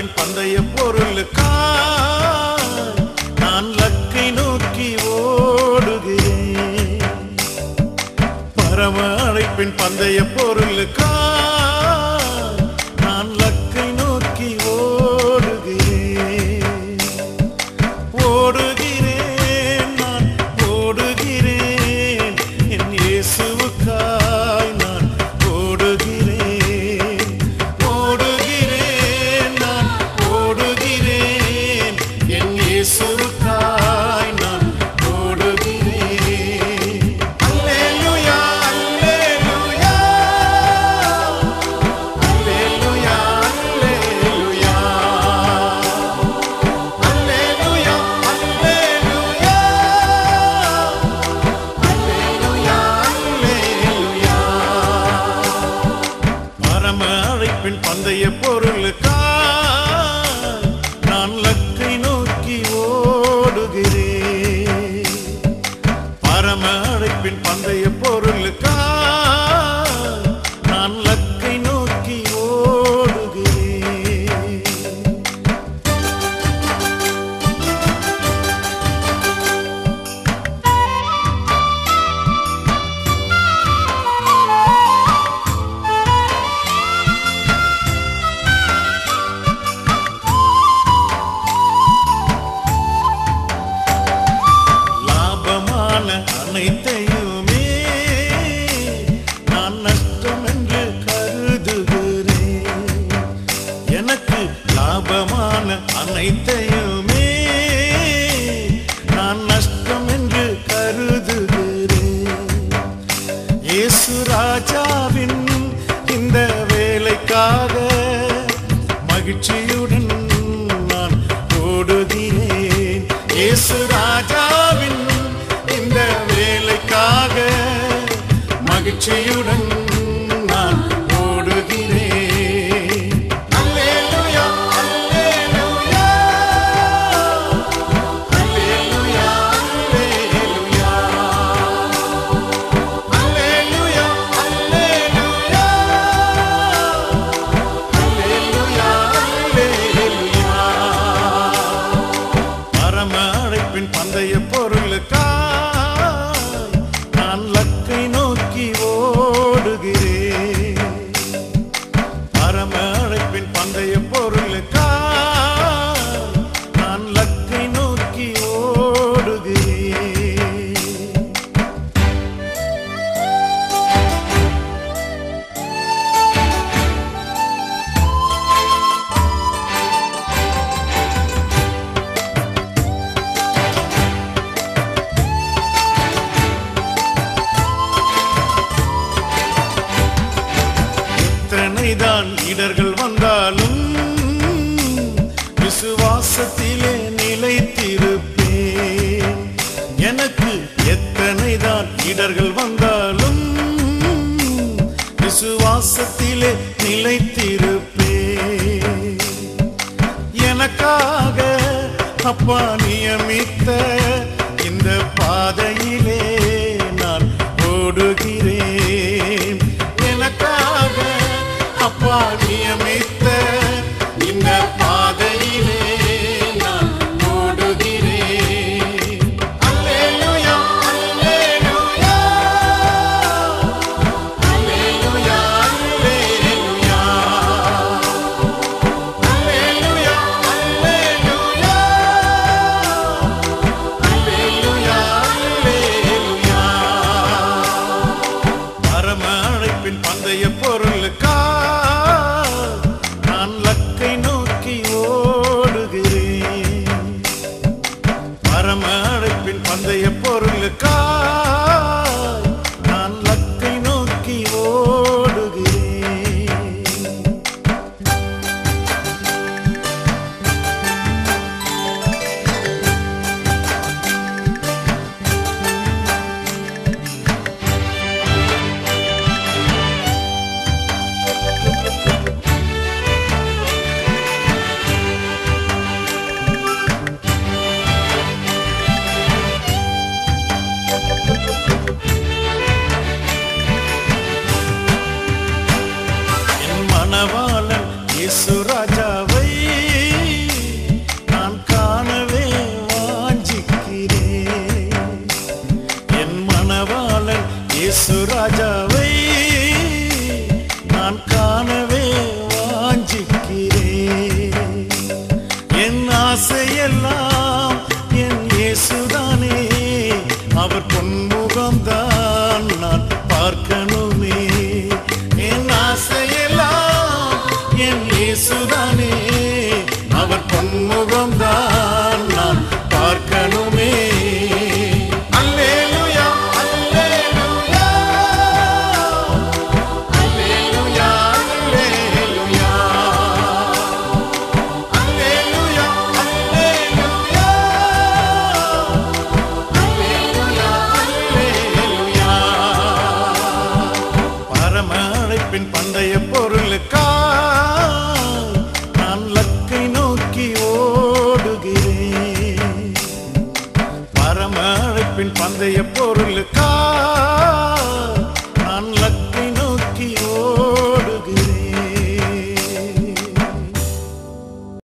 அழைப்பின் பந்தய பொருளுக்கா நான் லக்கை நோக்கி ஓடுகிறேன் பரம அழைப்பின் பந்தய பொருளுக்கா நான் லக்கை நோக்கி ஓடுகிறேன் ஓடுகிறேன் நான் ஓடுகிறேன் என் இயேசுவுக்காய் நான் ஓடுகிறேன் ஓடுகிறேன் நான் ஓடுகிறேன் என் இயேசுவுக்காய் நான் ஓடுகிறேன் அல்லேலூயா அல்லேலூயா அல்லேலூயா அல்லேலூயா அல்லேலூயா அல்லேலூயா அல்லேலூயா அல்லேலூயா பரம அழைப்பின் பந்தய பொருளுக்கா நான் லக்கை நோக்கி ஓடுகிறேன் பரம அழைப்பின் பந்தய பொருளுக்கா நான் லக்கை நோக்கி ஓடுகிறேன் லாபமான அனைத்தையுமே நான் நஷ்டம் என்று கருதுகிறேன் எனக்கு லாபமான அனைத்தையுமே நான் நஷ்டம் என்று கருதுகிறேன் இயேசு ராஜாவின் இந்த வேலைக்காக மகிழ்ச்சியுடன் நான் ஓடுகிறேன் இயேசு ராஜாவின் இந்த வேலைக்காக மகிழ்ச்சியுடன் நான் ஓடுகிறேன் அல்லேலூயா அல்லேலூயா அல்லேலூயா அல்லேலூயா அல்லேலூயா அல்லேலூயா அல்லேலூயா பரம அழைப்பின் பந்தய பொருளுக்கா நான் லக்கை நோக்கி ஓடுகிறேன் பரம அழைப்பின் பந்தய பொருளுக்கா நான் லக்கை நோக்கி ஓடுகிறேன் எத்தனைதான் இடர்கள் வந்தாலும் விசுவாசத்திலே நிலைத்திருப்பேன் எனக்கு எத்தனைதான் இடர்கள் வந்தாலும் விசுவாசத்திலே நிலைத்திருப்பேன் எனக்காக அப்பா நியமித்த இந்த பாதையிலே நான் ஓடுகிறேன் எனக்காக அப்பா நியமித்த இந்த பாதையிலே நான் ஓடுகிறேன் அல்லேலூயா அல்லேலூயா அல்லேலூயா அல்லேலூயா அல்லேலூயா அல்லேலூயா அல்லேலூயா பரம அழைப்பின் பந்தய பொருளுக்கா நான் லக்கை நோக்கி ஓடுகிறேன் பரம அழைப்பின் பந்தய பொருளுக்கா நான் லக்கை நோக்கி ஓடுகிறேன் இயேசு ராஜாவை நான் காணவே வாஞ்சிக்கிறேன் என் ஆசையெல்லாம் என் இயேசுதானே அவர் பொன்முகம்தான் நான் பார்க்கணுமே என் ஆசையெல்லாம் என் இயேசுதானே அவர் பொன்முகம்தான் நான் பார்க்கணுமே அல்லேலூயா அல்லேலூயா அல்லேலூயா அல்லேலூயா அல்லேலூயா அல்லேலூயா அல்லேலூயா பரம அழைப்பின் பந்தய பொருளுக்காய் நான் லக்கை நோக்கி ஓடுகிறேன் பரம அழைப்பின் பந்தய பொருளுக்காய்